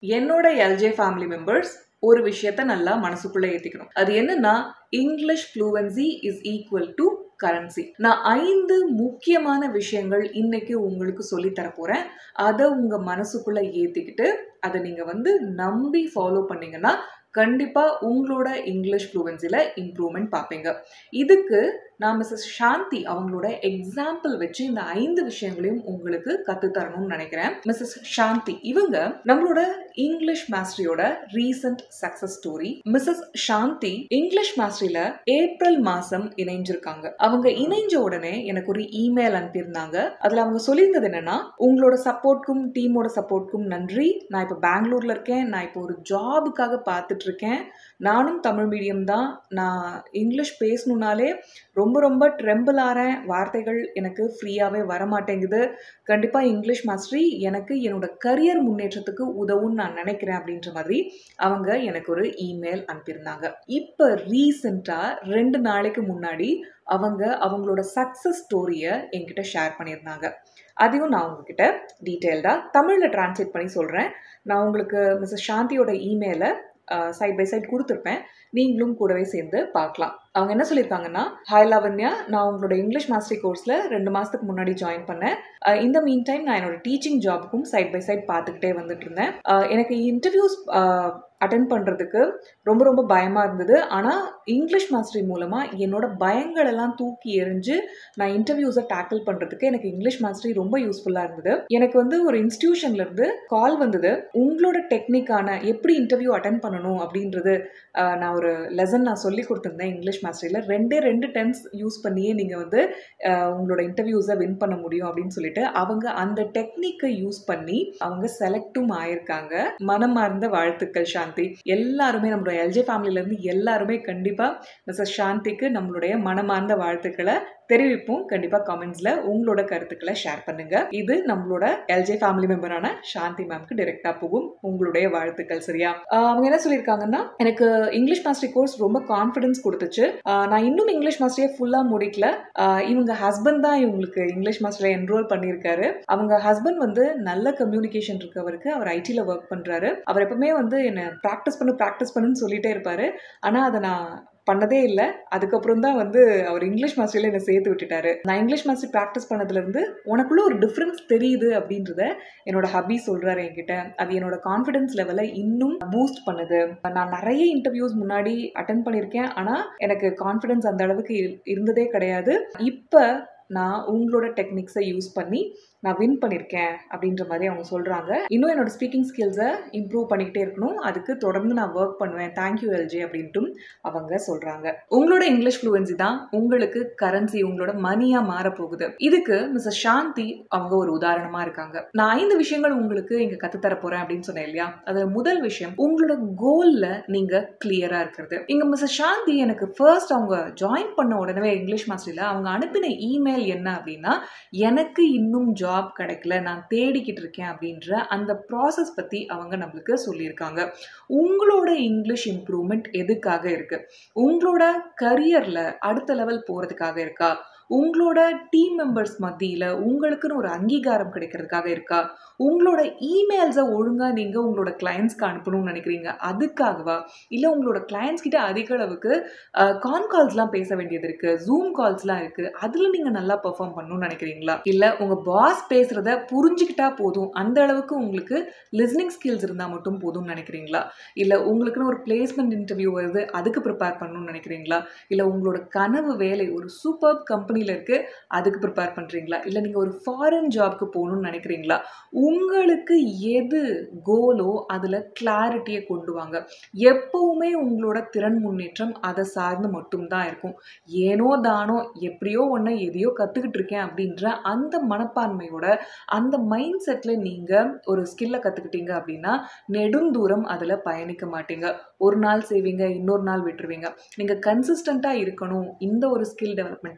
என்னோட LJ family members ஒரு விஷயத்த நல்லா மனசுக்குள்ள ஏத்திக்கணும் அது என்னன்னா English fluency is equal to currency நான் ஐந்து முக்கியமான விஷயங்கள் இன்னைக்கு உங்களுக்கு சொல்லி தர போறேன் அதை உங்க மனசுக்குள்ள ஏத்திக்கிட்டு அதை நீங்க வந்து நம்பி ஃபாலோ பண்ணீங்கன்னா கண்டிப்பா உங்களோட இங்கிலீஷ் ஃப்ளூவன்சில இம்ப்ரூவ்மெண்ட் பார்ப்பீங்க இதுக்கு நான் மிஸ்ஸஸ் சாந்தி அவங்களோட எக்ஸாம்பிள் வச்சு இந்த ஐந்து விஷயங்களையும் உங்களுக்கு கத்து தரணும்னு நினைக்கிறேன் மிஸ்ஸஸ் சாந்தி இவங்க நம்மளோட இங்கிலீஷ் மாஸ்டரியோட recent success story Mrs Shanthi English மாஸ்டரியில ஏப்ரல் மாசம் இணைஞ்சிருக்காங்க அவங்க இணைஞ்ச உடனே எனக்கு ஒரு இமெயில் அனுப்பியிருந்தாங்க அதுல அவங்க சொல்லியிருந்தது என்னன்னா உங்களோட சப்போர்ட்க்கும் டீமோட சப்போர்ட்க்கும் நன்றி நான் இப்போ பெங்களூர்ல இருக்கேன் நான் இப்போ ஒரு ஜாபுக்காக பார்த்துட்டு இருக்கேன் நானும் தமிழ் மீடியம் தான் நான் இங்கிலீஷ் பேசணுன்னாலே ரொம்ப ரொம்ப ட்ரெம்பிள் ஆகிறேன் வார்த்தைகள் எனக்கு ஃப்ரீயாகவே வரமாட்டேங்குது கண்டிப்பாக இங்கிலீஷ் மாஸ்டரி எனக்கு என்னோட கரியர் முன்னேற்றத்துக்கு உதவும்னு நான் நினைக்கிறேன் அப்படின்ற மாதிரி அவங்க எனக்கு ஒரு இமெயில் அனுப்பியிருந்தாங்க இப்போ ரீசெண்டாக ரெண்டு நாளைக்கு முன்னாடி அவங்க அவங்களோட சக்ஸஸ் ஸ்டோரியை என்கிட்ட ஷேர் பண்ணியிருந்தாங்க அதையும் நான் உங்ககிட்ட டீட்டெயில்டாக தமிழில் டிரான்ஸ்லேட் பண்ணி சொல்கிறேன் நான் உங்களுக்கு மிஸ்ஸஸ் சாந்தியோட இமெயிலை சைட் பை சைட் கொடுத்துருப்பேன் நீங்களும் கூடவே சேர்ந்து பார்க்கலாம் அவங்க என்ன சொல்லியிருக்காங்கன்னா ஹாய் லவன்யா நான் உங்களோட இங்கிலீஷ் மாஸ்டரி கோர்ஸில் ரெண்டு மாதத்துக்கு முன்னாடி ஜாயின் பண்ணேன் இந்த மீன் டைம் நான் என்னோட டீச்சிங் ஜாபுக்கும் சைட் பை சைட் பார்த்துக்கிட்டே வந்துட்டு இருந்தேன் எனக்கு இன்டர்வியூஸ் அட்டன் பண்ணுறதுக்கு ரொம்ப ரொம்ப பயமாக இருந்தது ஆனால் இங்கிலீஷ் மாஸ்டரி மூலமாக என்னோட பயங்கள் எல்லாம் தூக்கி எறிஞ்சு நான் இன்டர்வியூஸை டேக்கிள் பண்ணுறதுக்கு எனக்கு இங்கிலீஷ் மாஸ்டரி ரொம்ப யூஸ்ஃபுல்லாக இருந்தது எனக்கு வந்து ஒரு இன்ஸ்டியூஷன்லேருந்து கால் வந்தது உங்களோட டெக்னிக்கான எப்படி இன்டர்வியூ அட்டன் பண்ணணும் அப்படின்றது நான் ஒரு லெசன் நான் சொல்லி கொடுத்துருந்தேன் இங்கிலீஷ் மாஸ்டரியில் ரெண்டே ரெண்டு டென்ஸ் யூஸ் பண்ணியே நீங்கள் வந்து உங்களோட இன்டர்வியூஸை வின் பண்ண முடியும் அப்படின்னு சொல்லிட்டு அவங்க அந்த டெக்னிக்கை யூஸ் பண்ணி அவங்க செலக்டும் ஆயிருக்காங்க மனமார்ந்த வாழ்த்துக்கள் சாந்தி எல்லாருமே நம்மளோட எல்ஜே ஃபேமிலியிலேருந்து எல்லாருமே கண்டிப்பாக மிஸ்ஸஸ் சாந்திக்கு நம்மளுடைய மனமார்ந்த வாழ்த்துக்களை தெரிவிப்போம் கண்டிப்பாக கமெண்ட்ஸில் உங்களோட கருத்துக்களை ஷேர் பண்ணுங்க இது நம்மளோட எல்ஜே ஃபேமிலி மெம்பரான சாந்தி மேம்க்கு டைரெக்டாக போகும் உங்களுடைய வாழ்த்துக்கள் சரியா அவங்க என்ன சொல்லியிருக்காங்கன்னா எனக்கு இங்கிலீஷ் மாஸ்டரி கோர்ஸ் ரொம்ப கான்ஃபிடன்ஸ் கொடுத்துச்சு நான் இன்னும் இங்கிலீஷ் மாஸ்டரியை ஃபுல்லாக முடிக்கல இவங்க ஹஸ்பண்ட் தான் இவங்களுக்கு இங்கிலீஷ் மாஸ்டரில் என்ரோல் பண்ணியிருக்காரு அவங்க ஹஸ்பண்ட் வந்து நல்ல கம்யூனிகேஷன் இருக்கவருக்கு அவர் ஐடியில் ஒர்க் பண்ணுறாரு அவர் எப்பவுமே வந்து என்னை ப்ராக்டிஸ் பண்ணு ப்ராக்டிஸ் பண்ணுன்னு சொல்லிட்டே இருப்பாரு ஆனால் அதை நான் பண்ணதே இல்லை அதுக்கப்புறம் தான் வந்து அவர் இங்கிலீஷ் மாஸ்டரியில் என்னை சேர்த்து விட்டுட்டாரு நான் இங்கிலீஷ் மாஸ்டர் ப்ராக்டிஸ் பண்ணதுலேருந்து உனக்குள்ள ஒரு டிஃப்ரென்ஸ் தெரியுது அப்படின்றத என்னோட ஹபி சொல்கிறாரு என்கிட்ட அது என்னோட கான்ஃபிடன்ஸ் லெவலை இன்னும் பூஸ்ட் பண்ணுது நான் நிறைய இன்டர்வியூஸ் முன்னாடி அட்டன் பண்ணியிருக்கேன் ஆனால் எனக்கு கான்ஃபிடன்ஸ் அந்த அளவுக்கு இருந்ததே கிடையாது இப்போ நான் உங்களோட டெக்னிக்ஸை யூஸ் பண்ணி நான் வின் பண்ணியிருக்கேன் அப்படின்ற மாதிரி அவங்க சொல்கிறாங்க இன்னும் என்னோட ஸ்பீக்கிங் ஸ்கில்ஸை இம்ப்ரூவ் பண்ணிக்கிட்டே இருக்கணும் அதுக்கு தொடர்ந்து நான் ஒர்க் பண்ணுவேன் தேங்க்யூ எல்ஜே அப்படின்ட்டும் அவங்க சொல்கிறாங்க உங்களோட இங்கிலீஷ் ஃப்ளூவன்சி தான் உங்களுக்கு கரன்சி உங்களோட மணியாக மாறப்போகுது இதுக்கு மிஸ்ஸஸ் சாந்தி அவங்க ஒரு உதாரணமாக இருக்காங்க நான் ஐந்து விஷயங்கள் உங்களுக்கு இங்கே கற்றுத்தர போகிறேன் அப்படின்னு சொன்னேன் இல்லையா அது முதல் விஷயம் உங்களோட கோலில் நீங்கள் கிளியராக இருக்கிறது இங்கே மிஸ்ஸஸ் சாந்தி எனக்கு ஃபர்ஸ்ட் அவங்க ஜாயின் பண்ண உடனே இங்கிலீஷ் மாஸ்டரில் அவங்க அனுப்பின இமெயில் என்ன அப்படின்னா எனக்கு இன்னும் ஜாப் ஜாப் கிடைக்கல நான் தேடிக்கிட்டு இருக்கேன் அப்படின்ற அந்த ப்ராசஸ் பற்றி அவங்க நம்மளுக்கு சொல்லியிருக்காங்க உங்களோட இங்கிலீஷ் இம்ப்ரூவ்மெண்ட் எதுக்காக இருக்கு உங்களோட கரியரில் அடுத்த லெவல் போகிறதுக்காக இருக்கா உங்களோட டீம் மெம்பர்ஸ் மத்தியில் உங்களுக்குன்னு ஒரு அங்கீகாரம் கிடைக்கிறதுக்காக இருக்கா உங்களோட இமெயில்ஸை ஒழுங்காக நீங்கள் உங்களோட கிளைண்ட்ஸ்க்கு அனுப்பணும்னு நினைக்கிறீங்க அதுக்காகவா இல்லை உங்களோட கிளைண்ட்ஸ் கிட்ட அதிக அளவுக்கு கான் கால்ஸ்லாம் பேச வேண்டியது இருக்குது ஜூம் கால்ஸ்லாம் இருக்குது அதில் நீங்கள் நல்லா பெர்ஃபார்ம் பண்ணணும்னு நினைக்கிறீங்களா இல்லை உங்கள் பாஸ் பேசுகிறத புரிஞ்சுக்கிட்டா போதும் அந்த அளவுக்கு உங்களுக்கு லிஸ்னிங் ஸ்கில்ஸ் இருந்தால் மட்டும் போதும்னு நினைக்கிறீங்களா இல்லை உங்களுக்குன்னு ஒரு பிளேஸ்மெண்ட் இன்டர்வியூ வருது அதுக்கு ப்ரிப்பேர் பண்ணணும்னு நினைக்கிறீங்களா இல்லை உங்களோட கனவு வேலை ஒரு சூப்பர் கம்பெனி கம்பெனியில் இருக்குது அதுக்கு ப்ரிப்பேர் பண்ணுறீங்களா இல்லை நீங்கள் ஒரு ஃபாரின் ஜாப்க்கு போகணும்னு நினைக்கிறீங்களா உங்களுக்கு எது கோலோ அதில் கிளாரிட்டியை கொண்டு வாங்க எப்பவுமே உங்களோட திறன் முன்னேற்றம் அதை சார்ந்து மட்டும்தான் இருக்கும் ஏனோ தானோ எப்படியோ ஒன்று எதையோ கற்றுக்கிட்டு இருக்கேன் அப்படின்ற அந்த மனப்பான்மையோட அந்த மைண்ட் செட்டில் நீங்கள் ஒரு ஸ்கில்லை கற்றுக்கிட்டீங்க அப்படின்னா நெடுந்தூரம் அதில் பயணிக்க மாட்டீங்க ஒரு நாள் செய்வீங்க இன்னொரு நாள் விட்டுருவீங்க நீங்கள் கன்சிஸ்டண்ட்டாக இருக்கணும் இந்த ஒரு ஸ்கில் டெவலப்மெண்ட்டில் இந்த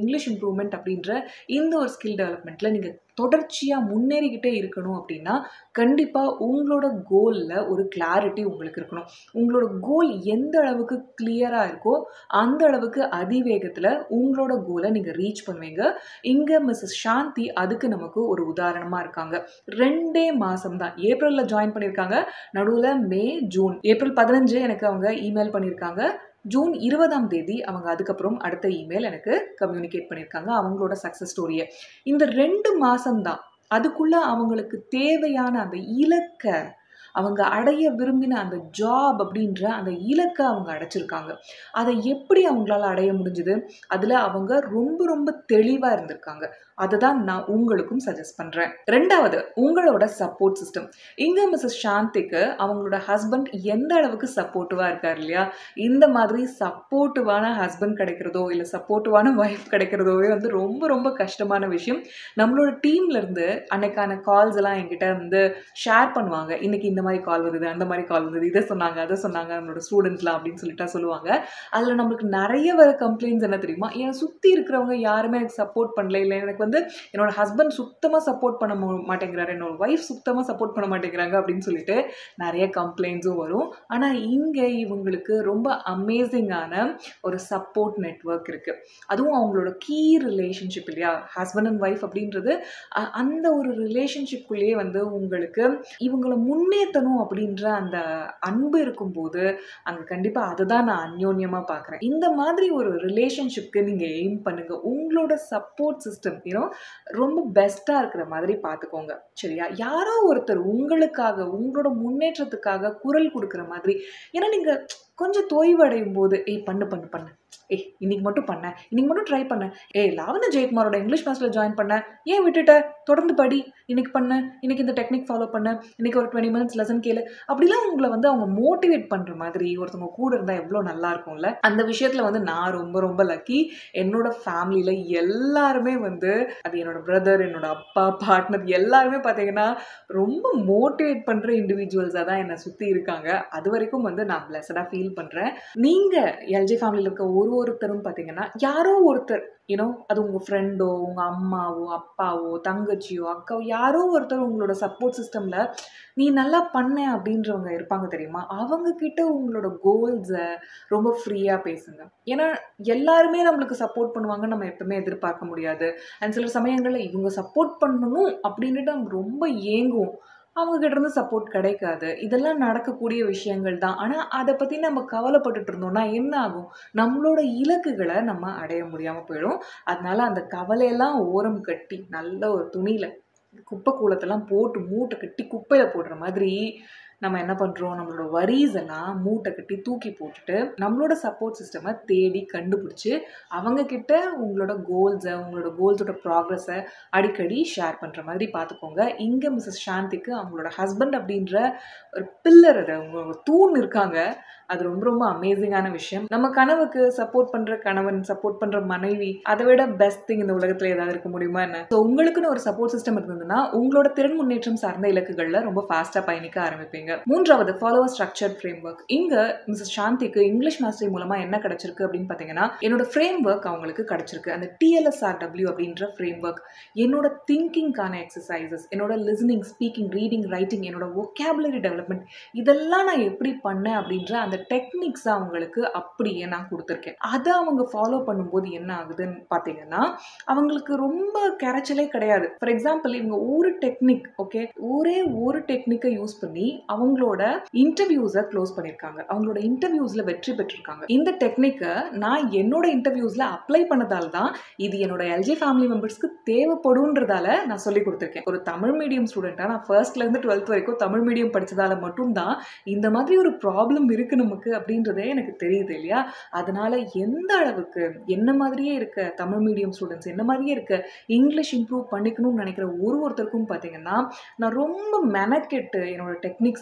இங்கிலீஷ் இம்ப்ரூவ்மெண்ட் அப்படின்ற இந்த ஒரு ஸ்கில் டெவலப்மெண்ட்டில் நீங்கள் தொடர்ச்சியாக முன்னேறிக்கிட்டே இருக்கணும் அப்படின்னா கண்டிப்பாக உங்களோட கோலில் ஒரு கிளாரிட்டி உங்களுக்கு இருக்கணும் உங்களோட கோல் எந்த அளவுக்கு கிளியராக இருக்கோ அந்த அளவுக்கு அதிவேகத்தில் உங்களோட கோலை நீங்கள் ரீச் பண்ணுவீங்க இங்கே மிஸ்ஸஸ் சாந்தி அதுக்கு நமக்கு ஒரு உதாரணமாக இருக்காங்க ரெண்டே மாதம் தான் ஏப்ரலில் ஜாயின் பண்ணியிருக்காங்க நடுவில் மே ஜூன் ஏப்ரல் பதினஞ்சு எனக்கு அவங்க இமெயில் பண்ணியிருக்காங்க ஜூன் இருபதாம் தேதி அவங்க அதுக்கப்புறம் அடுத்த இமெயில் எனக்கு கம்யூனிகேட் பண்ணியிருக்காங்க அவங்களோட சக்ஸஸ் ஸ்டோரியை இந்த ரெண்டு மாதம்தான் அதுக்குள்ளே அவங்களுக்கு தேவையான அந்த இலக்கை அவங்க அடைய விரும்பின அந்த ஜாப் அப்படின்ற அந்த இலக்கை அவங்க அடைச்சிருக்காங்க அதை எப்படி அவங்களால அடைய முடிஞ்சுது அதில் அவங்க ரொம்ப ரொம்ப தெளிவாக இருந்திருக்காங்க அதை தான் நான் உங்களுக்கும் சஜஸ்ட் பண்ணுறேன் ரெண்டாவது உங்களோட சப்போர்ட் சிஸ்டம் இங்கே மிஸ்ஸஸ் சாந்திக்கு அவங்களோட ஹஸ்பண்ட் எந்த அளவுக்கு சப்போர்ட்டிவாக இருக்கார் இல்லையா இந்த மாதிரி சப்போர்ட்டிவான ஹஸ்பண்ட் கிடைக்கிறதோ இல்லை சப்போர்ட்டிவான ஒய்ஃப் கிடைக்கிறதோவே வந்து ரொம்ப ரொம்ப கஷ்டமான விஷயம் நம்மளோட டீம்லேருந்து அன்னைக்கான கால்ஸ் எல்லாம் என்கிட்ட வந்து ஷேர் பண்ணுவாங்க இன்னைக்கு இந்த மாதிரி கால் வந்தது அந்த மாதிரி கால் வந்தது இதை சொன்னாங்க அதை சொன்னாங்க நம்மளோட ஸ்டூடெண்ட்ஸ்லாம் அப்படின்னு சொல்லிட்டு சொல்லுவாங்க அதில் நம்மளுக்கு நிறைய வர கம்ப்ளைண்ட்ஸ் என்ன தெரியுமா என் சுற்றி இருக்கிறவங்க யாருமே எனக்கு சப்போர்ட் பண்ணல இல்லை எனக்கு வந்து என்னோட ஹஸ்பண்ட் சுத்தமாக சப்போர்ட் பண்ண மாட்டேங்கிறாரு என்னோட ஒய்ஃப் சுத்தமாக சப்போர்ட் பண்ண மாட்டேங்கிறாங்க அப்படின்னு சொல்லிட்டு நிறைய கம்ப்ளைண்ட்ஸும் வரும் ஆனால் இங்கே இவங்களுக்கு ரொம்ப அமேசிங்கான ஒரு சப்போர்ட் நெட்ஒர்க் இருக்குது அதுவும் அவங்களோட கீ ரிலேஷன்ஷிப் இல்லையா ஹஸ்பண்ட் அண்ட் ஒய்ஃப் அப்படின்றது அந்த ஒரு ரிலேஷன்ஷிப்குள்ளேயே வந்து உங்களுக்கு இவங்களை முன்னேற்றணும் அப்படின்ற அந்த அன்பு இருக்கும்போது அங்கே கண்டிப்பாக அதை தான் நான் அந்யோன்யமாக பார்க்குறேன் இந்த மாதிரி ஒரு ரிலேஷன்ஷிப்க்கு நீங்கள் எய்ம் பண்ணுங்கள் உங்களோட சப்போர்ட் சிஸ்டம் யூனோ ரொம்ப பெஸ்ட்டாக இருக்கிற மாதிரி பார்த்துக்கோங்க சரியா யாரோ ஒருத்தர் உங்களுக்காக உங்களோட முன்னேற்றத்துக்காக குரல் கொடுக்குற மாதிரி ஏன்னா நீங்கள் கொஞ்சம் தொய்வடையும் போது ஏய் பண்ணு பண்ணு பண்ணு ஏய் இன்னைக்கு மட்டும் பண்ண இன்னைக்கு மட்டும் ட்ரை பண்ண ஏய் லாவண்ய ஜெயக்குமாரோட இங்கிலீஷ் கிளாஸில் ஜாயின் பண்ண ஏன் விட்டுட்ட தொடர்ந்து படி இன்னைக்கு பண்ண இன்னைக்கு இந்த டெக்னிக் ஃபாலோ பண்ண இன்னைக்கு ஒரு டுவெண்ட்டி மினிட்ஸ் லெசன் கேளு அப்படிலாம் உங்களை வந்து அவங்க மோட்டிவேட் பண்ணுற மாதிரி ஒருத்தவங்க கூட இருந்தால் எவ்வளோ நல்லா இருக்கும்ல அந்த விஷயத்தில் வந்து நான் ரொம்ப ரொம்ப லக்கி என்னோட ஃபேமிலியில் எல்லாருமே வந்து அது என்னோட பிரதர் என்னோட அப்பா பார்ட்னர் எல்லாருமே பார்த்தீங்கன்னா ரொம்ப மோட்டிவேட் பண்ணுற இண்டிவிஜுவல்ஸாக தான் என்னை சுற்றி இருக்காங்க அது வரைக்கும் வந்து நான் பிளஸடாக ஃபீல் பண்ணுறேன் நீங்கள் எல்ஜி ஃபேமிலியில் இருக்க ஒரு ஒருத்தரும் பார்த்தீங்கன்னா யாரோ ஒருத்தர் யூனோ அது உங்கள் ஃப்ரெண்டோ உங்கள் அம்மாவோ அப்பாவோ தங்கச்சியோ அக்காவோ யாரோ ஒருத்தர் உங்களோட சப்போர்ட் சிஸ்டமில் நீ நல்லா பண்ண அப்படின்றவங்க இருப்பாங்க தெரியுமா அவங்க கிட்ட உங்களோட கோல்ஸை ரொம்ப ஃப்ரீயாக பேசுங்க ஏன்னா எல்லாருமே நம்மளுக்கு சப்போர்ட் பண்ணுவாங்க நம்ம எப்பவுமே எதிர்பார்க்க முடியாது அண்ட் சில சமயங்களில் இவங்க சப்போர்ட் பண்ணணும் அப்படின்ட்டு நம்ம ரொம்ப ஏங்குவோம் அவங்க கிட்ட இருந்து சப்போர்ட் கிடைக்காது இதெல்லாம் நடக்கக்கூடிய விஷயங்கள் தான் ஆனால் அதை பற்றி நம்ம கவலைப்பட்டுட்டு இருந்தோம்னா என்ன ஆகும் நம்மளோட இலக்குகளை நம்ம அடைய முடியாமல் போயிடும் அதனால அந்த கவலையெல்லாம் ஓரம் கட்டி நல்ல ஒரு துணியில் குப்பை கூலத்தெல்லாம் போட்டு மூட்டை கட்டி குப்பையில் போடுற மாதிரி நம்ம என்ன பண்ணுறோம் நம்மளோட வரிஸ் எல்லாம் மூட்டை கட்டி தூக்கி போட்டுட்டு நம்மளோட சப்போர்ட் சிஸ்டமை தேடி கண்டுபிடிச்சி அவங்கக்கிட்ட உங்களோட கோல்ஸை உங்களோட கோல்ஸோட ப்ராக்ரஸை அடிக்கடி ஷேர் பண்ணுற மாதிரி பார்த்துக்கோங்க இங்கே மிஸ்ஸஸ் சாந்திக்கு அவங்களோட ஹஸ்பண்ட் அப்படின்ற ஒரு பில்லர் அது அவங்க தூண் இருக்காங்க அது ரொம்ப ரொம்ப அமேசிங்கான விஷயம் நம்ம கனவுக்கு சப்போர்ட் பண்ணுற கணவன் சப்போர்ட் பண்ணுற மனைவி அதை விட பெஸ்ட் திங் இந்த உலகத்தில் ஏதாவது இருக்க முடியுமா என்ன ஸோ உங்களுக்குன்னு ஒரு சப்போர்ட் சிஸ்டம் இருந்ததுன்னா உங்களோட திறன் முன்னேற்றம் சார்ந்த இலக்குகளில் ரொம்ப ஃபாஸ்ட்டாக பயணிக்க ஆரம்பிப்பீங்க மூன்றாவது ஃபாலோவர் ஸ்ட்ரக்சர் ஃப்ரேம் ஒர்க் இங்கே மிஸ்ஸஸ் சாந்திக்கு இங்கிலீஷ் மாஸ்டரி மூலமாக என்ன கிடைச்சிருக்கு அப்படின்னு பார்த்தீங்கன்னா என்னோட ஃப்ரேம் ஒர்க் அவங்களுக்கு கிடைச்சிருக்கு அந்த டிஎல்எஸ்ஆர்டபிள்யூ அப்படின்ற ஃப்ரேம் ஒர்க் என்னோட திங்கிங்கான எக்ஸசைசஸ் என்னோட லிசனிங் ஸ்பீக்கிங் ரீடிங் ரைட்டிங் என்னோட ஒகேபுலரி டெவலப்மெண்ட் இதெல்லாம் நான் எப்படி பண்ணேன் அப்படின்ற அந்த டெக்னிக்ஸை அவங்களுக்கு அப்படியே நான் கொடுத்துருக்கேன் அதை அவங்க ஃபாலோ பண்ணும்போது என்ன ஆகுதுன்னு பார்த்தீங்கன்னா அவங்களுக்கு ரொம்ப கரைச்சலே கிடையாது ஃபார் எக்ஸாம்பிள் இவங்க ஒரு டெக்னிக் ஓகே ஒரே ஒரு டெக்னிக்கை யூஸ் பண்ணி அவங்களோட இன்டர்வியூஸை க்ளோஸ் பண்ணியிருக்காங்க அவங்களோட இன்டர்வியூஸில் வெற்றி பெற்றிருக்காங்க இந்த டெக்னிக்கை நான் என்னோட இன்டர்வியூஸில் அப்ளை பண்ணதால் தான் இது என்னோட எல்ஜி ஃபேமிலி மெம்பர்ஸ்க்கு தேவைப்படுன்றதால நான் சொல்லி கொடுத்துருக்கேன் ஒரு தமிழ் மீடியம் ஸ்டூடெண்ட்டாக நான் ஃபர்ஸ்ட்லேருந்து டுவெல்த் வரைக்கும் தமிழ் மீடியம் படித்ததால மட்டும்தான் இந்த மாதிரி ஒரு ப்ராப்ளம் இருக்குது நமக்கு அப்படின்றதே எனக்கு தெரியுது இல்லையா அதனால எந்த அளவுக்கு என்ன மாதிரியே இருக்க தமிழ் மீடியம் ஸ்டூடெண்ட்ஸ் என்ன மாதிரியே இருக்க இங்கிலீஷ் இம்ப்ரூவ் பண்ணிக்கணும்னு நினைக்கிற ஒரு ஒருத்தருக்கும் பார்த்தீங்கன்னா நான் ரொம்ப மெனக்கெட்டு என்னோட டெக்னிக்ஸை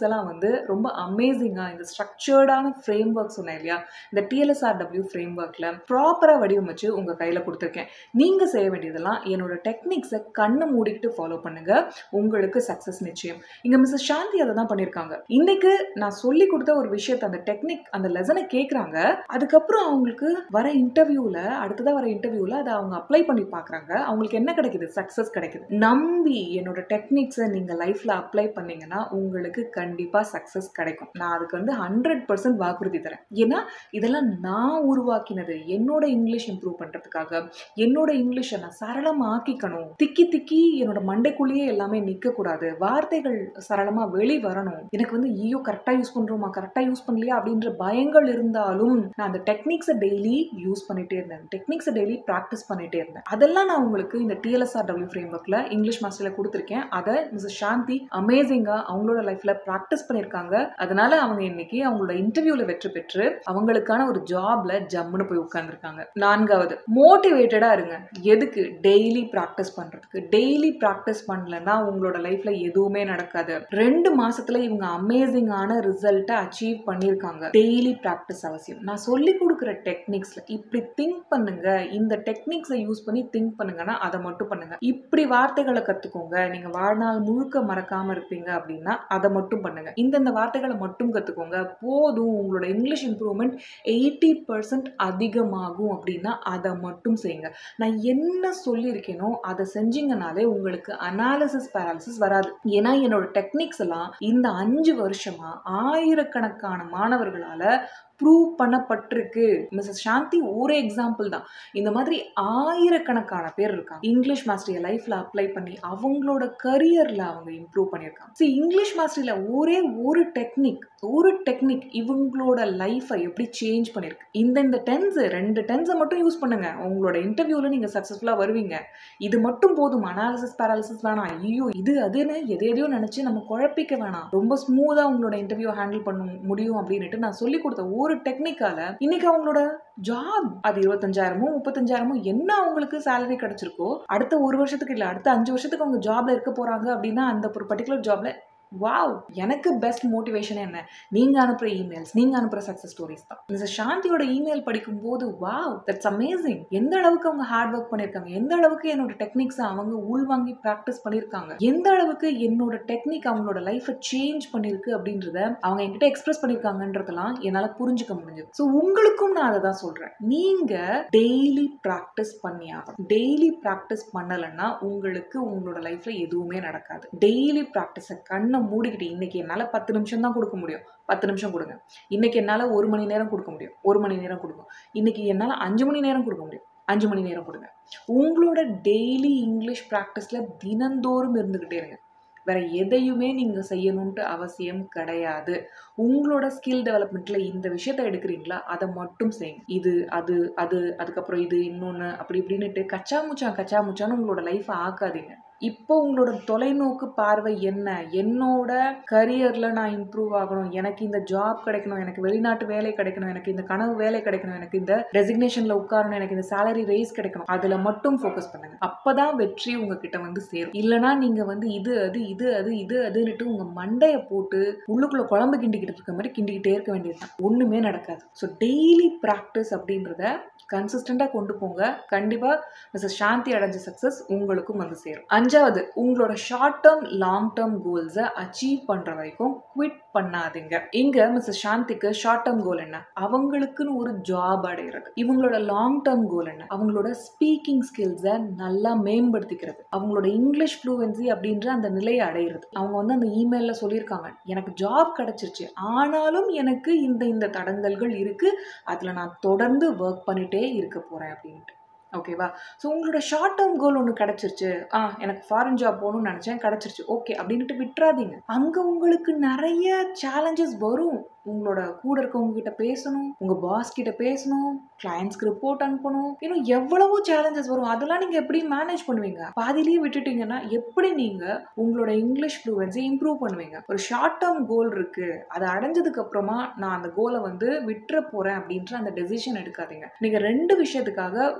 டெக்னிக்ஸ் எல்லாம் வந்து ரொம்ப அமேசிங்காக இந்த ஸ்ட்ரக்சர்டான ஃப்ரேம் ஒர்க் சொன்னேன் இல்லையா இந்த டிஎல்எஸ்ஆர்டபிள்யூ ஃப்ரேம் ஒர்க்கில் ப்ராப்பராக வடிவமைச்சு உங்கள் கையில் கொடுத்துருக்கேன் நீங்கள் செய்ய வேண்டியதெல்லாம் என்னோட டெக்னிக்ஸை கண்ணை மூடிக்கிட்டு ஃபாலோ பண்ணுங்கள் உங்களுக்கு சக்ஸஸ் நிச்சயம் இங்கே மிஸ்ஸஸ் சாந்தி அதை தான் பண்ணியிருக்காங்க இன்னைக்கு நான் சொல்லி கொடுத்த ஒரு விஷயத்தை அந்த டெக்னிக் அந்த லெசனை கேட்குறாங்க அதுக்கப்புறம் அவங்களுக்கு வர இன்டர்வியூவில் அடுத்ததாக வர இன்டர்வியூவில் அதை அவங்க அப்ளை பண்ணி பார்க்குறாங்க அவங்களுக்கு என்ன கிடைக்குது சக்ஸஸ் கிடைக்குது நம்பி என்னோட டெக்னிக்ஸை நீங்கள் லைஃப்பில் அப்ளை பண்ணீங்கன்னா உங்களுக்கு கண்டிப்பாக சக்ஸஸ் கிடைக்கும் நான் அதுக்கு வந்து ஹண்ட்ரட் பர்சன்ட் வாக்குறுதி தரேன் ஏன்னா இதெல்லாம் நான் உருவாக்கினது என்னோட இங்கிலீஷ் இம்ப்ரூவ் பண்ணுறதுக்காக என்னோட இங்கிலீஷை நான் சரளமாக்கிக்கணும் திக்கி திக்கி என்னோட மண்டைக்குள்ளேயே எல்லாமே நிற்கக்கூடாது வார்த்தைகள் சரளமாக வெளி வரணும் எனக்கு வந்து ஐயோ கரெக்டாக யூஸ் பண்ணுறோமா கரெக்டாக யூஸ் பண்ணலையா அப்படின்ற பயங்கள் இருந்தாலும் நான் அந்த டெக்னிக்ஸை டெய்லி யூஸ் பண்ணிட்டே இருந்தேன் டெக்னிக்ஸை டெய்லி ப்ராக்டிஸ் பண்ணிட்டே இருந்தேன் அதெல்லாம் நான் உங்களுக்கு இந்த டிஎல்எஸ்ஆர் டபிள்யூ ஃப்ரேம் ஒர்க்கில் இங்கிலீஷ் மாஸ்டரில் கொடுத்துருக்கேன் அதை மிஸ்ஸஸ் சாந்தி அமேசிங்காக அவங்களோட லைஃப்பில் ப்ராக்டிஸ் பண்ணியிருக்காங்க அதனால அவங்க இன்னைக்கு அவங்களோட இன்டர்வியூவில் வெற்றி பெற்று அவங்களுக்கான ஒரு ஜாப்ல ஜம்முன்னு போய் உட்காந்துருக்காங்க நான்காவது மோட்டிவேட்டடாக இருங்க எதுக்கு டெய்லி ப்ராக்டிஸ் பண்ணுறதுக்கு டெய்லி ப்ராக்டிஸ் பண்ணலன்னா உங்களோட லைஃப்பில் எதுவுமே நடக்காது ரெண்டு மாசத்துல இவங்க அமேசிங்கான ரிசல்ட்டை அச்சீவ் பண்ணியிருக்காங்க டெய்லி ப்ராக்டிஸ் அவசியம் நான் சொல்லி கொடுக்குற டெக்னிக்ஸ்ல இப்படி திங்க் பண்ணுங்க இந்த டெக்னிக்ஸை யூஸ் பண்ணி திங்க் பண்ணுங்கன்னா அதை மட்டும் பண்ணுங்க இப்படி வார்த்தைகளை கத்துக்கோங்க நீங்க வாழ்நாள் முழுக்க மறக்காம இருப்பீங்க அப்படின்னா அதை மட்டும் பண்ணுங்க இந்தந்த வார்த்தைகளை மட்டும் கத்துக்கோங்க போதும் உங்களோட இங்கிலீஷ் இம்ப்ரூவ்மெண்ட் எயிட்டி பர்சன்ட் அதிகமாகும் அப்படின்னா அதை மட்டும் செய்யுங்க நான் என்ன சொல்லியிருக்கேனோ அதை செஞ்சீங்கனாலே உங்களுக்கு அனாலிசிஸ் பேராலிசிஸ் வராது ஏன்னா என்னோட டெக்னிக்ஸ் எல்லாம் இந்த அஞ்சு வருஷமா ஆயிரக்கணக்கான மாணவர்களால ப்ரூவ் பண்ணப்பட்டிருக்கு மிஸ்ஸஸ் சாந்தி ஒரு எக்ஸாம்பிள் தான் இந்த மாதிரி ஆயிரக்கணக்கான பேர் இருக்காங்க இங்கிலீஷ் மாஸ்டரிய லைஃப்ல அப்ளை பண்ணி அவங்களோட கரியர்ல அவங்க இம்ப்ரூவ் பண்ணியிருக்காங்க சி இங்கிலீஷ் மாஸ்டரியில் ஒரே ஒரு டெக்னிக் ஒரு டெக்னிக் இவங்களோட லைஃப்பை எப்படி சேஞ்ச் பண்ணியிருக்கு இந்த இந்த டென்ஸ் ரெண்டு டென்ஸை மட்டும் யூஸ் பண்ணுங்க உங்களோட இன்டர்வியூவில் நீங்கள் சக்ஸஸ்ஃபுல்லாக வருவீங்க இது மட்டும் போதும் அனாலிசிஸ் பேராலிசிஸ் வேணாம் ஐயோ இது அதுன்னு எதை எதையோ நினச்சி நம்ம குழப்பிக்க வேணாம் ரொம்ப ஸ்மூத்தாக உங்களோட இன்டர்வியூ ஹேண்டில் பண்ண முடியும் அப்படின்ட்டு நான் சொல்லி கொடுத்த ஒரு டெக்னிக்கால இன்னைக்கு அவங்களோட ஜாப் அது இருபத்தஞ்சாயிரமோ முப்பத்தஞ்சாயிரமோ என்ன அவங்களுக்கு சேலரி கிடைச்சிருக்கோ அடுத்த ஒரு வருஷத்துக்கு இல்லை அடுத்த அஞ்சு வருஷத்துக்கு அவங்க ஜாப்ல இருக்க போறாங்க அப்படின்னா அந்த ஒரு பர்டிகுலர் ஜாப்ல வாவ் எனக்கு பெஸ்ட் மோட்டிவேஷன் என்ன நீங்க அனுப்புற இமெயில்ஸ் நீங்க அனுப்புற சக்சஸ் ஸ்டோரிஸ் தான் மிஸ்டர் சாந்தியோட இமெயில் படிக்கும்போது வாவ் தட்ஸ் அமேசிங் எந்த அளவுக்கு அவங்க ஹார்ட் ஒர்க் பண்ணியிருக்காங்க எந்த அளவுக்கு என்னோட டெக்னிக்ஸை அவங்க உள்வாங்கி ப்ராக்டிஸ் பண்ணியிருக்காங்க எந்த அளவுக்கு என்னோட டெக்னிக் அவங்களோட லைஃப்பை சேஞ்ச் பண்ணியிருக்கு அப்படின்றத அவங்க என்கிட்ட எக்ஸ்பிரஸ் பண்ணியிருக்காங்கன்றதெல்லாம் என்னால் புரிஞ்சுக்க முடிஞ்சது ஸோ உங்களுக்கும் நான் அதை தான் சொல்கிறேன் நீங்கள் டெய்லி ப்ராக்டிஸ் பண்ணி ஆகணும் டெய்லி ப்ராக்டிஸ் பண்ணலைன்னா உங்களுக்கு உங்களோட லைஃப்பில் எதுவுமே நடக்காது டெய்லி ப்ராக்டிஸை கண்ணை மூடிக்கிட்டு இன்னைக்கு என்னால் பத்து நிமிஷம் தான் கொடுக்க முடியும் பத்து நிமிஷம் கொடுங்க இன்னைக்கு என்னால் ஒரு மணி நேரம் கொடுக்க முடியும் ஒரு மணி நேரம் கொடுங்க இன்னைக்கு என்னால் அஞ்சு மணி நேரம் கொடுக்க முடியும் அஞ்சு மணி நேரம் கொடுங்க உங்களோட டெய்லி இங்கிலீஷ் ப்ராக்டிஸில் தினந்தோறும் இருந்துக்கிட்டே இருங்க வேற எதையுமே நீங்கள் செய்யணுன்ட்டு அவசியம் கிடையாது உங்களோட ஸ்கில் டெவலப்மெண்ட்டில் இந்த விஷயத்த எடுக்கிறீங்களா அதை மட்டும் செய்யுங்க இது அது அது அதுக்கப்புறம் இது இன்னொன்று அப்படி இப்படின்னுட்டு கச்சா முச்சான் கச்சா முச்சான்னு உங்களோட லைஃப்பை ஆக்காதீங்க இப்போ உங்களோட தொலைநோக்கு பார்வை என்ன என்னோட கரியரில் நான் இம்ப்ரூவ் ஆகணும் எனக்கு இந்த ஜாப் கிடைக்கணும் எனக்கு வெளிநாட்டு வேலை கிடைக்கணும் எனக்கு இந்த கனவு வேலை கிடைக்கணும் எனக்கு இந்த ரெசிக்னேஷனில் உட்காரணும் எனக்கு இந்த சேலரி ரைஸ் கிடைக்கணும் அதில் மட்டும் ஃபோக்கஸ் பண்ணுங்க அப்பதான் வெற்றி உங்ககிட்ட வந்து சேரும் இல்லைனா நீங்கள் வந்து இது அது இது அது இது அதுன்னுட்டு உங்கள் மண்டையை போட்டு உள்ளுக்குள்ள குழம்பு கிண்டிக்கிட்டு இருக்க மாதிரி கிண்டிக்கிட்டே இருக்க வேண்டியதுதான் ஒன்றுமே நடக்காது ஸோ டெய்லி ப்ராக்டிஸ் அப்படின்றத கன்சிஸ்டண்டாக கொண்டு போங்க கண்டிப்பாக மிஸ்ஸஸ் சாந்தி அடைஞ்ச சக்ஸஸ் உங்களுக்கும் வந்து சேரும் அஞ்சாவது உங்களோட ஷார்ட் டேர்ம் லாங் டேர்ம் கோல்ஸை அச்சீவ் பண்ணுற வரைக்கும் குவிட் பண்ணாதீங்க இங்க மிஸ்ஸஸ் சாந்திக்கு ஷார்ட் டேர்ம் கோல் என்ன அவங்களுக்குன்னு ஒரு ஜாப் அடைகிறது இவங்களோட லாங் டேர்ம் கோல் என்ன அவங்களோட ஸ்பீக்கிங் ஸ்கில்ஸை நல்லா மேம்படுத்திக்கிறது அவங்களோட இங்கிலீஷ் ஃப்ளூவன்சி அப்படின்ற அந்த நிலையை அடையிறது அவங்க வந்து அந்த இமெயிலில் சொல்லியிருக்காங்க எனக்கு ஜாப் கிடைச்சிருச்சு ஆனாலும் எனக்கு இந்த இந்த தடங்கல்கள் இருக்கு அதில் நான் தொடர்ந்து ஒர்க் பண்ணிட்டே இருக்க போறேன் அப்படின்ட்டு ஓகேவா ஸோ உங்களோட ஷார்ட் டேர்ம் கோல் ஒன்று கிடச்சிருச்சு ஆ எனக்கு ஃபாரின் ஜாப் போகணும்னு நினச்சேன் கிடச்சிருச்சு ஓகே அப்படின்ட்டு விட்டுறாதீங்க அங்கே உங்களுக்கு நிறைய சேலஞ்சஸ் வரும் உங்களோட கூட இருக்கவங்க கிட்ட பேசணும் உங்க பாஸ் கிட்ட பேசணும் கிளையன்ஸ்க்கு ரிப்போர்ட் அனுப்பணும் இன்னும் எவ்வளவோ சேலஞ்சஸ் வரும் அதெல்லாம் நீங்க எப்படி மேனேஜ் பண்ணுவீங்க பாதிலேயே விட்டுட்டீங்கன்னா எப்படி நீங்க உங்களோட இங்கிலீஷ் ஃப்ளூவன்ஸை இம்ப்ரூவ் பண்ணுவீங்க ஒரு ஷார்ட் டேர்ம் கோல் இருக்கு அதை அடைஞ்சதுக்கு அப்புறமா நான் அந்த கோலை வந்து விட்டுற போறேன் அப்படின்ற அந்த டெசிஷன் எடுக்காதீங்க நீங்க ரெண்டு விஷயத்துக்காக உங்களோட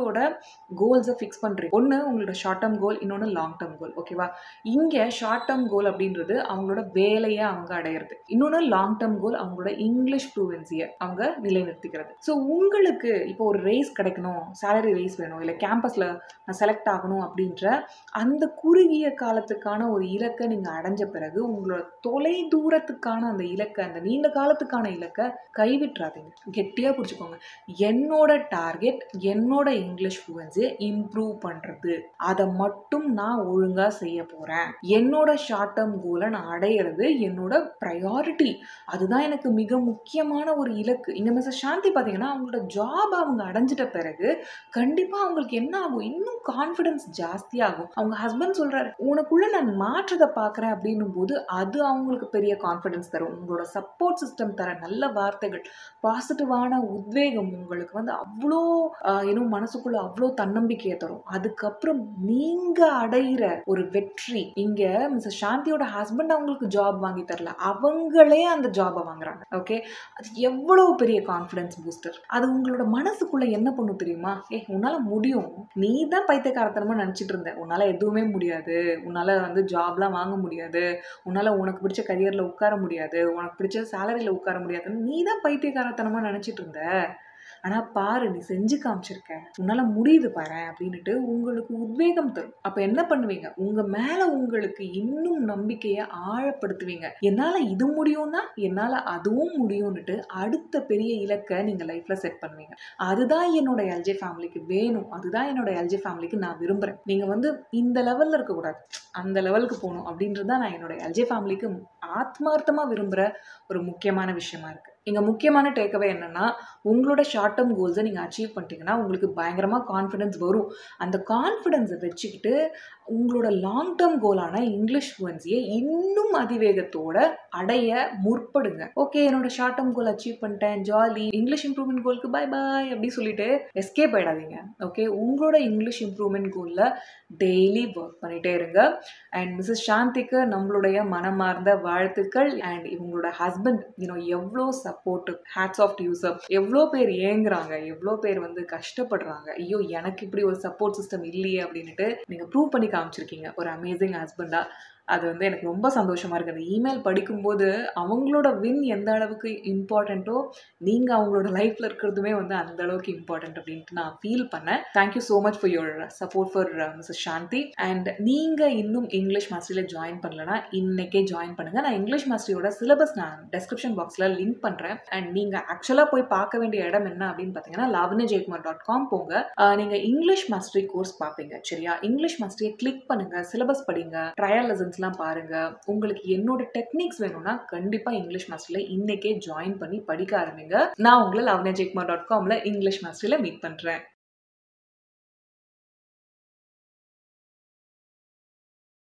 உங்களோட கோல்ஸை ஃபிக்ஸ் பண்ணுறீங்க ஒன்று உங்களோட ஷார்ட் டேர்ம் கோல் இன்னொன்று லாங் டேர்ம் கோல் ஓகேவா இங்கே ஷார்ட் டேர்ம் கோல் அப்படின்றது அவங்களோட வேலையை அவங்க அடையிறது இன்னொன்று லாங் டேர்ம் கோல் அவங்களோட இங்கிலீஷ் ஃப்ளூவன்சியை அவங்க நிலைநிறுத்திக்கிறது ஸோ உங்களுக்கு இப்போ ஒரு ரேஸ் கிடைக்கணும் சேலரி ரேஸ் வேணும் இல்லை கேம்பஸில் நான் செலக்ட் ஆகணும் அப்படின்ற அந்த குறுகிய காலத்துக்கான ஒரு இலக்கை நீங்கள் அடைஞ்ச பிறகு உங்களோட தொலை தூரத்துக்கான அந்த இலக்கை அந்த நீண்ட காலத்துக்கான இலக்கை கைவிட்றாதீங்க கெட்டியாக பிடிச்சிக்கோங்க என்னோட டார்கெட் என்னோட இங்கிலீஷ் ஃப்ளூவன்ஸியை இம்ப்ரூவ் பண்ணுறது அதை மட்டும் நான் ஒழுங்காக செய்ய போகிறேன் என்னோட ஷார்ட் டேர்ம் கோலை நான் அடையிறது என்னோட ப்ரையாரிட்டி அதுதான் எனக்கு மிக முக்கியமான ஒரு இலக்கு இங்கே மிஸ் சாந்தி பார்த்தீங்கன்னா அவங்களோட ஜாப் அவங்க அடைஞ்சிட்ட பிறகு கண்டிப்பாக அவங்களுக்கு என்ன ஆகும் இன்னும் கான்ஃபிடன்ஸ் ஜாஸ்தியாகும் அவங்க ஹஸ்பண்ட் சொல்கிறாரு உனக்குள்ளே நான் மாற்றத்தை பார்க்குறேன் அப்படின்னும் போது அது அவங்களுக்கு பெரிய கான்ஃபிடன்ஸ் தரும் உங்களோட சப்போர்ட் சிஸ்டம் தர நல்ல வார்த்தைகள் பாசிட்டிவான உத்வேகம் உங்களுக்கு வந்து அவ்வளோ இன்னும் மனசுக்குள்ள அவ்வளோ தன்னம்பிக்கையை தரும் அதுக்கப்புறம் நீங்கள் அடையிற ஒரு வெற்றி இங்கே மிஸ் சாந்தியோட ஹஸ்பண்ட் அவங்களுக்கு ஜாப் வாங்கி தரல அவங்களே அந்த ஜாபை வாங்குறாங்க ஓகே அது எவ்வளோ பெரிய கான்ஃபிடன்ஸ் பூஸ்டர் அது உங்களோட மனசுக்குள்ள என்ன பண்ணும் தெரியுமா ஏ உன்னால முடியும் நீ தான் பைத்தியக்காரத்தனமா நினச்சிட்டு இருந்த உன்னால எதுவுமே முடியாது உன்னால வந்து ஜாப்லாம் வாங்க முடியாது உன்னால உனக்கு பிடிச்ச கரியர்ல உட்கார முடியாது உனக்கு பிடிச்ச சேலரியில உட்கார முடியாதுன்னு நீ தான் பைத்தியக்காரத்தனமா நினச்சிட்டு இருந்த ஆனால் பாரு நீ செஞ்சு காமிச்சிருக்க உன்னால் முடியுது பாரு அப்படின்ட்டு உங்களுக்கு உத்வேகம் தரும் அப்போ என்ன பண்ணுவீங்க உங்கள் மேலே உங்களுக்கு இன்னும் நம்பிக்கையை ஆழப்படுத்துவீங்க என்னால் இது முடியும்னா என்னால் அதுவும் முடியும்னுட்டு அடுத்த பெரிய இலக்கை நீங்கள் லைஃப்பில் செட் பண்ணுவீங்க அதுதான் என்னோட எல்ஜே ஃபேமிலிக்கு வேணும் அதுதான் என்னோட எல்ஜே ஃபேமிலிக்கு நான் விரும்புகிறேன் நீங்கள் வந்து இந்த லெவலில் இருக்கக்கூடாது அந்த லெவலுக்கு போகணும் அப்படின்றது தான் நான் என்னோட எல்ஜே ஃபேமிலிக்கு ஆத்மார்த்தமாக விரும்புகிற ஒரு முக்கியமான விஷயமா இருக்குது இங்கே முக்கியமான டேக்அவே என்னென்னா உங்களோட ஷார்ட் டேர்ம் கோல்ஸை நீங்கள் அச்சீவ் பண்ணிட்டீங்கன்னா உங்களுக்கு பயங்கரமாக கான்ஃபிடென்ஸ் வரும் அந்த கான்ஃபிடென்ஸை வச்சுக்கிட்டு உங்களோட லாங் டேர்ம் கோலான இங்கிலீஷ் ஃப்ளூவன்சியை இன்னும் அதிவேகத்தோட அடைய முற்படுங்க ஓகே என்னோட ஷார்ட் டேர்ம் கோல் அச்சீவ் பண்ணிட்டேன் ஜாலி இங்கிலீஷ் இம்ப்ரூவ்மெண்ட் கோலுக்கு பை பாய் அப்படி சொல்லிட்டு எஸ்கேப் ஆயிடாதீங்க ஓகே உங்களோட இங்கிலீஷ் இம்ப்ரூவ்மெண்ட் கோலில் டெய்லி ஒர்க் பண்ணிகிட்டே இருங்க அண்ட் மிஸ்ஸஸ் சாந்திக்கு நம்மளுடைய மனமார்ந்த வாழ்த்துக்கள் அண்ட் இவங்களோட ஹஸ்பண்ட் யூனோ எவ்வளோ சப்போர்ட்டிவ் ஹேட்ஸ் ஆஃப் யூசப் எவ்வளோ பேர் ஏங்குறாங்க எவ்வளோ பேர் வந்து கஷ்டப்படுறாங்க ஐயோ எனக்கு இப்படி ஒரு சப்போர்ட் சிஸ்டம் இல்லையே அப்படின்ட்டு நீங்கள் ப்ரூவ் பண்ணி காமிச்சிருக்கீங்க ஒரு அமேசிங் ஹஸ்பண்டாக அது வந்து எனக்கு ரொம்ப சந்தோஷமாக இருக்குது அந்த இமெயில் படிக்கும்போது அவங்களோட வின் எந்த அளவுக்கு இம்பார்ட்டண்ட்டோ நீங்கள் அவங்களோட லைஃப்பில் இருக்கிறதுமே வந்து அந்த அளவுக்கு இம்பார்ட்டன்ட் அப்படின்ட்டு நான் ஃபீல் பண்ணேன் thank you so much for your support for Mrs Shanthi and நீங்கள் இன்னும் இங்கிலீஷ் மாஸ்டரியில் ஜாயின் பண்ணலன்னா இன்னைக்கே ஜாயின் பண்ணுங்கள் நான் இங்கிலீஷ் மாஸ்டரியோட சிலபஸ் நான் டெஸ்கிரிப்ஷன் பாக்ஸில் லிங்க் பண்ணுறேன் அண்ட் நீங்கள் ஆக்சுவலாக போய் பார்க்க வேண்டிய இடம் என்ன அப்படின்னு பார்த்தீங்கன்னா லாவண்ய ஜெயக்குமார் டாட் காம் போங்க நீங்கள் இங்கிலீஷ் மாஸ்டரி கோர்ஸ் பார்ப்பீங்க சரியா இங்கிலீஷ் மாஸ்டரியை கிளிக் பண்ணுங்கள் சிலபஸ் படிங்க ட்ரையல் லெசன்ஸ் லெசன்ஸ்லாம் பாருங்கள் உங்களுக்கு என்னோட டெக்னிக்ஸ் வேணும்னா கண்டிப்பாக இங்கிலீஷ் மாஸ்டரில் இன்னைக்கே ஜாயின் பண்ணி படிக்க ஆரம்பிங்க நான் உங்களை லவ்னே ஜெக்மா டாட் காமில் இங்கிலீஷ் மாஸ்டரில் மீட் பண்ணுறேன்